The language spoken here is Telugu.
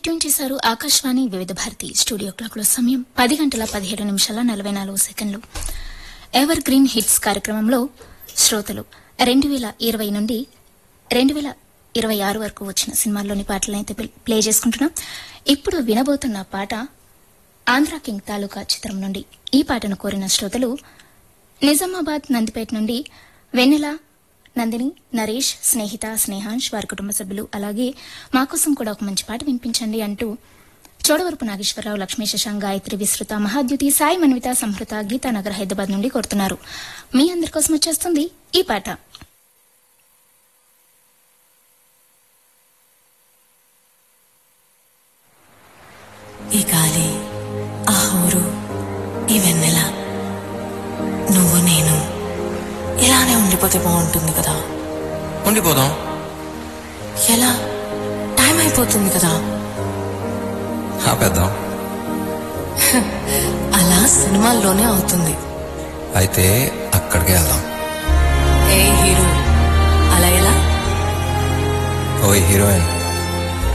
ట్యూన్ చేశారు ఆకాశవాణి వివిధ భారతి స్టూడియో క్లాక్ లో సమయం పది గంటల పదిహేడు నిమిషాల నలభై నాలుగు సెకండ్లు ఎవర్ గ్రీన్ హిట్స్ కార్యక్రమంలో శ్రోతలు రెండు వేల ఇరవై నుండి రెండు వేల ఇరవై ఆరు వరకు వచ్చిన సినిమాల్లోని పాటలను అయితే ప్లే- ప్లే చేసుకుంటున్నాం ఇప్పుడు వినబోతున్న పాట ఆంధ్ర కింగ్ తాలూకా చిత్రం నుండి ఈ పాటను కోరిన శ్రోతలు నిజామాబాద్ నందిపేట నుండి వెన్నెల నందిని నరేష్ స్నేహిత స్నేహాంష్ వారి కుటుంబ సభ్యులు అలాగే మా కోసం కూడా ఒక మంచి పాట వినిపించండి అంటూ చోడవరపు నాగేశ్వరరావు లక్ష్మీ శశాంక్ గాయత్రి విస్తృత మహాద్యుతి సాయి మన్విత సంహృత గీతానగర్ హైదరాబాద్ నుండి కోరుతున్నారు మీ అందరి కోసం వచ్చేస్తుంది ఈ పాట ఈ గాలి ఆ ఊరు ఈ వెన్నెల నువ్వు నేను ఇలానే ఉండిపోతే బాగుంటుంది కదా ఉండిపోదాం ఎలా టైం అయిపోతుంది కదా ఆపేద్దాం అలా సినిమాల్లోనే అవుతుంది అయితే అక్కడికే వెళ్దాం ఏ హీరో అలా ఎలా ఓ హీరోయిన్